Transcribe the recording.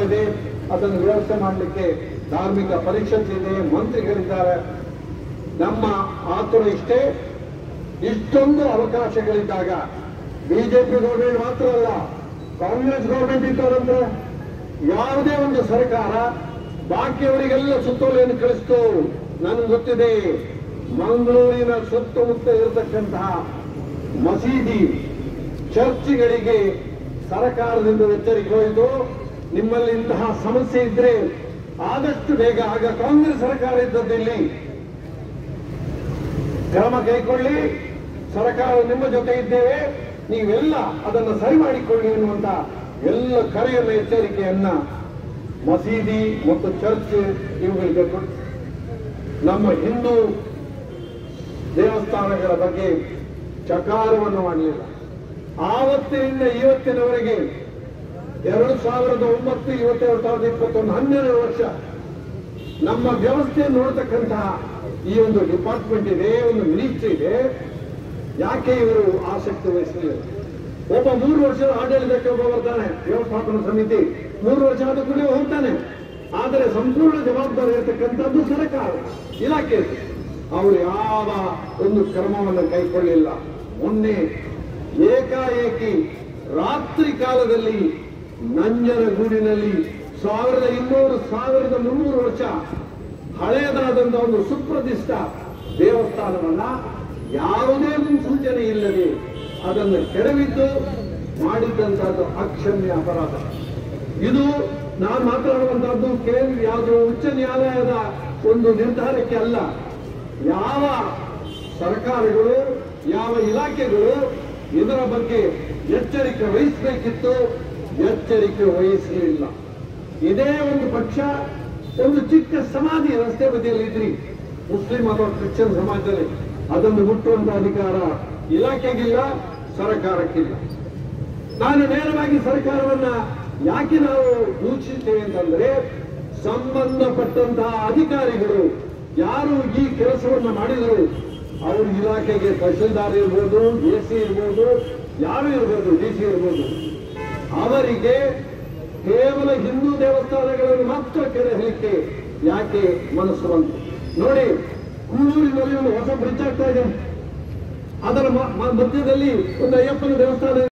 ಇದೆ ಅದನ್ನು ವ್ಯವಸ್ಥೆ ಮಾಡಲಿಕ್ಕೆ ಧಾರ್ಮಿಕ ಪರಿಷತ್ ಇದೆ ಮಂತ್ರಿಗಳಿದ್ದಾರೆ ನಮ್ಮ ಆತುರ ಇಷ್ಟೇ ಇಷ್ಟೊಂದು ಅವಕಾಶಗಳಿದ್ದಾಗ ಬಿಜೆಪಿ ಗೌರ್ಮೆಂಟ್ ಮಾತ್ರ ಅಲ್ಲ ಕಾಂಗ್ರೆಸ್ ಗೌರ್ಮೆಂಟ್ ಇದ್ದವರಂದ್ರೆ ಯಾವುದೇ ಒಂದು ಸರ್ಕಾರ ಬಾಕಿಯವರಿಗೆಲ್ಲ ಸುತ್ತೋಲೆಯನ್ನು ಕಳಿಸ್ತು ನನಗೆ ಗೊತ್ತಿದೆ ಮಂಗಳೂರಿನ ಸುತ್ತಮುತ್ತ ಇರತಕ್ಕಂತಹ ಮಸೀದಿ ಚರ್ಚ್ಗಳಿಗೆ ಸರ್ಕಾರದಿಂದ ಎಚ್ಚರಿಕೆ ಹೋಯಿತು ನಿಮ್ಮಲ್ಲಿ ಇಂತಹ ಸಮಸ್ಯೆ ಇದ್ರೆ ಆದಷ್ಟು ಬೇಗ ಆಗ ಕಾಂಗ್ರೆಸ್ ಸರ್ಕಾರ ಇದ್ದದ್ದಿಲ್ಲಿ ಕ್ರಮ ಕೈಗೊಳ್ಳಿ ಸರ್ಕಾರ ನಿಮ್ಮ ಜೊತೆ ಇದ್ದೇವೆ ನೀವೆಲ್ಲ ಅದನ್ನು ಸರಿ ಮಾಡಿಕೊಳ್ಳಿ ಎನ್ನುವಂತ ಎಲ್ಲ ಕರೆಯನ್ನ ಎಚ್ಚರಿಕೆಯನ್ನ ಮಸೀದಿ ಮತ್ತು ಚರ್ಚ್ ಇವುಗಳಿಗೆ ಕೊಟ್ಟು ನಮ್ಮ ಹಿಂದೂ ದೇವಸ್ಥಾನಗಳ ಬಗ್ಗೆ ಚಕಾರವನ್ನು ಮಾಡಲಿಲ್ಲ ಆವತ್ತಿನಿಂದ ಇವತ್ತಿನವರೆಗೆ ಎರಡು ಸಾವಿರದ ಒಂಬತ್ತು ಇವತ್ತೆರಡು ಸಾವಿರದ ಇಪ್ಪತ್ತೊಂದು ಹನ್ನೆರಡು ವರ್ಷ ನಮ್ಮ ವ್ಯವಸ್ಥೆ ನೋಡ್ತಕ್ಕಂತಹ ಈ ಒಂದು ಡಿಪಾರ್ಟ್ಮೆಂಟ್ ಇದೆ ಒಂದು ಮಿನಿಸ್ಟ್ರಿ ಇದೆ ಯಾಕೆ ಇವರು ಆಸಕ್ತಿ ವಹಿಸಲಿಲ್ಲ ಒಬ್ಬ ಮೂರು ವರ್ಷದ ಆಡಳಿತಕ್ಕೆ ಒಬ್ಬ ಬರ್ತಾನೆ ವ್ಯವಸ್ಥಾಪನಾ ಸಮಿತಿ ಮೂರು ವರ್ಷ ಆದ ಕೂಡಲೇ ಹೋಗ್ತಾನೆ ಆದರೆ ಸಂಪೂರ್ಣ ಜವಾಬ್ದಾರಿ ಇರತಕ್ಕಂಥದ್ದು ಸರ್ಕಾರ ಇಲಾಖೆ ಅವರು ಯಾವ ಒಂದು ಕ್ರಮವನ್ನು ಕೈಗೊಳ್ಳಿಲ್ಲ ಮೊನ್ನೆ ಏಕಾಏಕಿ ರಾತ್ರಿ ಕಾಲದಲ್ಲಿ ನಂಜನಗೂಡಿನಲ್ಲಿ ಸಾವಿರದ ಇನ್ನೂರು ಸಾವಿರದ ಮುನ್ನೂರು ವರ್ಷ ಹಳೆಯದಾದಂತಹ ಒಂದು ಸುಪ್ರತಿಷ್ಠ ದೇವಸ್ಥಾನವನ್ನ ಯಾವುದೇ ಮುನ್ಸೂಚನೆ ಇಲ್ಲದೆ ಅದನ್ನು ಕೆಡವಿದ್ದು ಮಾಡಿದ್ದಂತಹದ್ದು ಅಕ್ಷಮ್ಯ ಅಪರಾಧ ಇದು ನಾನು ಮಾತನಾಡುವಂತಹದ್ದು ಕೇಂದ್ರ ಯಾವುದು ಉಚ್ಚ ನ್ಯಾಯಾಲಯದ ಒಂದು ನಿರ್ಧಾರಕ್ಕೆ ಅಲ್ಲ ಯಾವ ಸರ್ಕಾರಗಳು ಯಾವ ಇಲಾಖೆಗಳು ಇದರ ಬಗ್ಗೆ ಎಚ್ಚರಿಕೆ ವಹಿಸಬೇಕಿತ್ತು ಎಚ್ಚರಿಕೆ ವಹಿಸಲಿಲ್ಲ ಇದೇ ಒಂದು ಪಕ್ಷ ಒಂದು ಚಿಕ್ಕ ಸಮಾಧಿ ರಸ್ತೆ ಬದಿಯಲ್ಲಿ ಇದ್ರಿ ಮುಸ್ಲಿಂ ಅಥವಾ ಕ್ರಿಶ್ಚಿಯನ್ ಸಮಾಜದಲ್ಲಿ ಅದನ್ನು ಮುಟ್ಟುವಂತ ಅಧಿಕಾರ ಇಲಾಖೆಗಿಲ್ಲ ಸರ್ಕಾರಕ್ಕಿಲ್ಲ ನಾನು ನೇರವಾಗಿ ಸರ್ಕಾರವನ್ನ ಯಾಕೆ ನಾವು ದೂಷಿಸ್ತೇವೆ ಅಂತಂದ್ರೆ ಸಂಬಂಧಪಟ್ಟಂತಹ ಅಧಿಕಾರಿಗಳು ಯಾರು ಈ ಕೆಲಸವನ್ನ ಮಾಡಿದರು ಅವ್ರ ಇಲಾಖೆಗೆ ತಹಶೀಲ್ದಾರ್ ಇರ್ಬೋದು ಎ ಸಿ ಇರ್ಬೋದು ಯಾರು ಇರ್ಬೋದು ಡಿ ಸಿ ಇರ್ಬೋದು ಅವರಿಗೆ ಕೇವಲ ಹಿಂದೂ ದೇವಸ್ಥಾನಗಳನ್ನು ಮಾತ್ರ ಕೆಡಹಲಿಕ್ಕೆ ಯಾಕೆ ಮನಸ್ಸು ಬಂತು ನೋಡಿ ಕೂಳೂರಿನಲ್ಲಿ ಒಂದು ಹೊಸ ಬ್ರಿಡ್ಜ್ ಆಗ್ತಾ ಇದೆ ಅದರ ಮ- ಮ- ಮಧ್ಯದಲ್ಲಿ ಒಂದು ಅಯ್ಯಪ್ಪನ ದೇವಸ್ಥಾನ